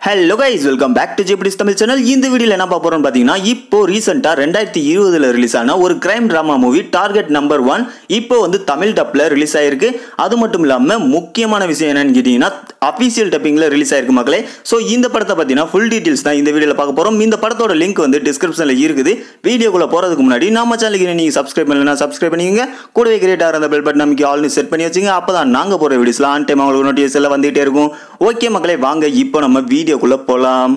hello guys welcome back to G P T's Tamil channel இந்த வீடியோவில் என்ன பார்க்க போறோம்னு பார்த்தீங்கன்னா இப்போ ரீசெண்டாக ரெண்டாயிரத்தி இருபதுல ரிலீஸ் ஆன ஒரு crime drama movie target number one இப்போ வந்து தமிழ் டப்பில் ரிலீஸ் ஆயிருக்கு அது மட்டும் இல்லாமல் முக்கியமான விஷயம் என்னன்னு கேட்டிங்கன்னா அஃபீஷியல் டப்பிங்கில் ரிலீஸ் ஆயிருக்கு மக்களே ஸோ இந்த படத்தை பார்த்தீங்கன்னா ஃபுல் டீட்டெயில்ஸ் தான் இந்த வீடியோவில் பார்க்க போகிறோம் இந்த படத்தோட லிங்க் வந்து டிஸ்கிரிப்ஷனில் இருக்குது வீடியோக்குள்ளே போகிறதுக்கு முன்னாடி நம்ம சேனலுக்கு நீங்கள் சப்ஸ்கிரைப் பண்ணலன்னா சப்ஸ்கிரைப் பண்ணிக்கங்க கூடவே கிரியேட் ஆகிற அந்த பெல் பட்டன் நமக்கு ஆல்னு செட் பண்ணி வச்சுங்க அப்போ தான் நாங்கள் போகிற வீடியோஸ்லாம் ஆன் டைம் அவங்களுக்கு நோட்டிஃபிகேஷன் எல்லாம் வந்துகிட்டே இருக்கும் ஓகே மக்களே வாங்க இப்போ நம்ம வீடியோக்குள்ளே போகலாம்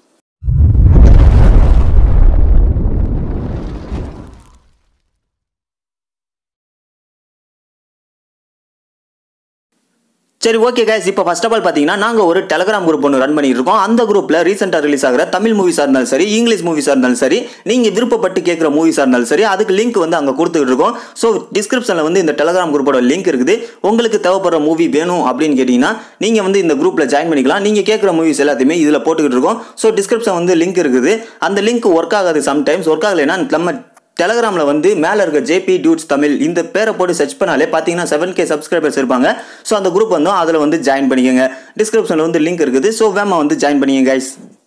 சரி ஓகே guys இப்போ ஃபர்ஸ்ட் ஆஃப் ஆல் பார்த்தீங்கன்னா நாங்கள் ஒரு டெலகிராம் குரூப் ஒன்று ரன் பண்ணிட்டு இருக்கோம் அந்த குரூப்பில் ரீசெண்டாக ரிலீஸ் ஆகிற தமிழ் மூவிஸாக இருந்தாலும் சரி இங்கிலீஷ் மூவிஸாக இருந்தாலும் சரி நீங்கள் விருப்பப்பட்டு கேட்குற மூவிஸாக இருந்தாலும் சரி அதுக்கு லிங்க் வந்து அங்கே கொடுத்துட்டு இருக்கோம் ஸோ டிஸ்கிரிப்ஷனில் வந்து இந்த டெலகிராம் குரூப்போட லிங்க் இருக்குது உங்களுக்கு தேவைப்படுற மூவி வேணும் அப்படின்னு கேட்டிங்கன்னா நீங்கள் வந்து இந்த குரூப்பில் ஜாயின் பண்ணிக்கலாம் நீங்கள் கேட்குற மூவிஸ் எல்லாத்தையுமே இதில் போட்டுக்கிட்டு இருக்கோம் ஸோ டிஸ்கிரிப்ஷன் வந்து லிங்க் இருக்குது அந்த லிங்க் ஒர்க் ஆகாது சம்டைம்ஸ் ஒர்க் ஆகலைன்னா நம்ம டெலகிராமில் வந்து மேலே இருக்க ஜேபி டியூட்ஸ் தமிழ் இந்த பேரை போட்டு சர்ச் பண்ணாலே பார்த்தீங்கன்னா செவன் கே சப்ஸ்கிரைபர்ஸ் இருப்பாங்க ஸோ அந்த குரூப் வந்து அதில் வந்து ஜாயின் பண்ணிக்கோங்க டிஸ்கிரிப்ஷனில் வந்து லிங்க் இருக்குது ஸோ வேமா வந்து ஜாயின் பண்ணிக்கங்க கைஸ்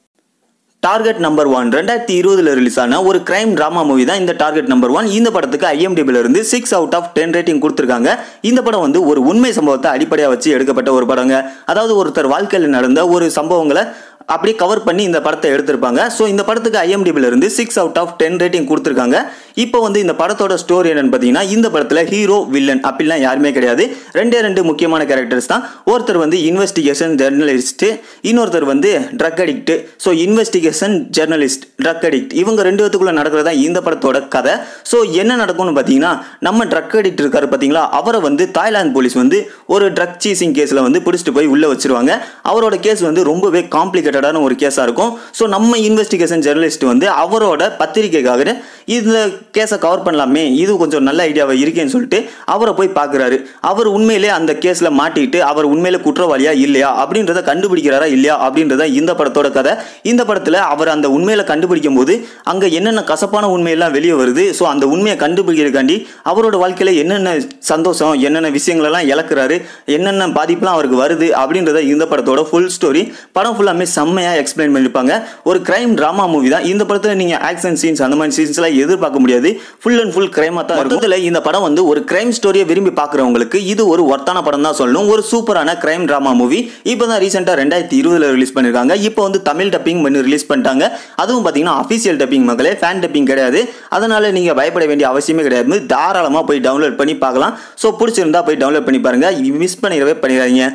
டார்கெட் நம்பர் ஒன் ரெண்டாயிரத்தி இருபதுல ரிலீஸ் ஆன ஒரு கிரைம் ட்ராமா மூவி தான் இந்த டார்கெட் நம்பர் ஒன் இந்த படத்துக்கு ஐஎம்டிபில இருந்து six out of ten rating கொடுத்துருக்காங்க இந்த படம் வந்து ஒரு உண்மை சம்பவத்தை அடிப்படையாக வச்சு எடுக்கப்பட்ட ஒரு படங்க அதாவது ஒருத்தர் வாழ்க்கையில் நடந்த ஒரு சம்பவங்களை அப்படியே கவர் பண்ணி இந்த படத்தை எடுத்திருப்பாங்க ஸோ இந்த படத்துக்கு ஐஎம்டிபில இருந்து six out of ten rating கொடுத்துருக்காங்க இப்போ வந்து இந்த படத்தோட ஸ்டோரி என்னன்னு பார்த்தீங்கன்னா இந்த படத்தில் ஹீரோ வில்லன் அப்படிலாம் யாருமே கிடையாது ரெண்டே ரெண்டு முக்கியமான கேரக்டர்ஸ் தான் ஒருத்தர் வந்து இன்வெஸ்டிகேஷன் ஜெர்னலிஸ்ட் இன்னொருத்தர் வந்து drug addict so investigation journalist drug addict இவங்க ரெண்டு பேத்துக்குள்ள நடக்கிறதா இந்த படத்தோட கதை ஸோ என்ன நடக்கும்னு பார்த்தீங்கன்னா நம்ம ட்ரக் அடிக்ட் இருக்காரு பார்த்தீங்களா அவரை வந்து தாய்லாந்து போலீஸ் வந்து ஒரு ட்ரக் சீசிங் கேஸில் வந்து பிடிச்சிட்டு போய் உள்ளே வச்சிருவாங்க அவரோட கேஸ் வந்து ரொம்பவே காம்ப்ளிகேட்டடான ஒரு கேஸாக இருக்கும் ஸோ நம்ம இன்வெஸ்டிகேஷன் ஜெர்னலிஸ்ட் வந்து அவரோட பத்திரிக்கைக்காக இந்த கேஸை கவர் பண்ணலாமே இது கொஞ்சம் நல்ல ஐடியாவாக இருக்கேன்னு சொல்லிட்டு அவரை போய் பார்க்குறாரு அவர் உண்மையிலே அந்த கேஸில் மாட்டிட்டு அவர் உண்மையிலே குற்றவாளியா இல்லையா அப்படின்றத கண்டுபிடிக்கிறாரா இல்லையா அப்படின்றத இந்த படத்தோட கதை இந்த படத்தில் அவர் அந்த உண்மையில கண்டுபிடிக்கும் போது அங்கே என்னென்ன கசப்பான உண்மையெல்லாம் வெளியே வருது ஸோ அந்த உண்மையை கண்டுபிடிக்கிறதுக்காண்டி அவரோட வாழ்க்கையில் என்னென்ன சந்தோஷம் என்னென்ன விஷயங்களெல்லாம் இழக்கிறாரு என்னென்ன பாதிப்புலாம் அவருக்கு வருது அப்படின்றத இந்த படத்தோட ஃபுல் ஸ்டோரி படம் ஃபுல்லாமே செம்மையாக எக்ஸ்பிளைன் பண்ணியிருப்பாங்க ஒரு கிரைம் ட்ராமா மூவி தான் இந்த படத்தில் நீங்கள் ஆக்ஷன் சீன்ஸ் அந்த மாதிரி சீன்ஸ்லாம் எதிர்பார்க்க முடியாது ஃபுல் அண்ட் ஃபுல் கிரைமாக தான் இருக்கும் இதில் இந்த படம் வந்து ஒரு கிரைம் ஸ்டோரியை விரும்பி பார்க்குறவங்களுக்கு இது ஒரு ஒர்த்தான படம் தான் சொல்லணும் ஒரு சூப்பரான கிரைம் ட்ராமா மூவி இப்போ தான் ரீசெண்டாக ரெண்டாயிரத்தி இருபதுல ரிலீஸ் பண்ணியிருக்காங்க இப்போ வந்து தமிழ் டப்பிங் பண்ணி ரிலீஸ் பண்ணிட்டாங்க அதுவும் பார்த்தீங்கன்னா அஃபீஷியல் டப்பிங் மக்களே ஃபேன் டப்பிங் கிடையாது அதனால நீங்கள் பயப்பட வேண்டிய அவசியமே கிடையாது தாராளமாக போய் டவுன்லோட் பண்ணி பார்க்கலாம் ஸோ பிடிச்சிருந்தா போய் டவுன்லோட் பண்ணி பாருங்க மிஸ் பண்ணிடவே பண்ணிடாதீங்க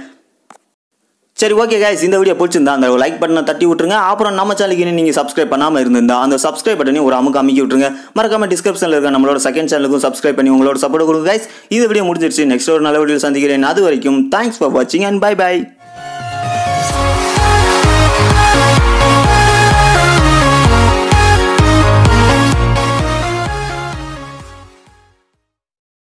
சரி ஓகே கைஸ் இந்த வீடியோ பிடிச்சிருந்தா அந்த லைக் பட்டனை தட்டி விட்டுருங்க அப்புறம் நம்ம சேனலுக்கு நீங்கள் சப்ஸ்கிரைப் பண்ணாமல் இருந்திருந்தா அந்த சப்ஸ்கிரைப் பட்டனையும் ஒரு அமுக்கு அமைக்கி விட்டுருங்க மறக்காம டிஸ்கிரிப்ஷனில் இருக்க நம்மளோட செகண்ட் சேனலுக்கும் சப்ஸ்கிரைப் பண்ணி உங்களோட சப்போர்ட் கொடுங்க கைஸ் இந்த வீடியோ முடிஞ்சிருச்சு நெக்ஸ்ட் ஒரு நல்ல வீடியோ சந்திக்கிறேன் அது வரைக்கும் தேங்க்ஸ் ஃபார் வாட்சிங் அண்ட் பை பை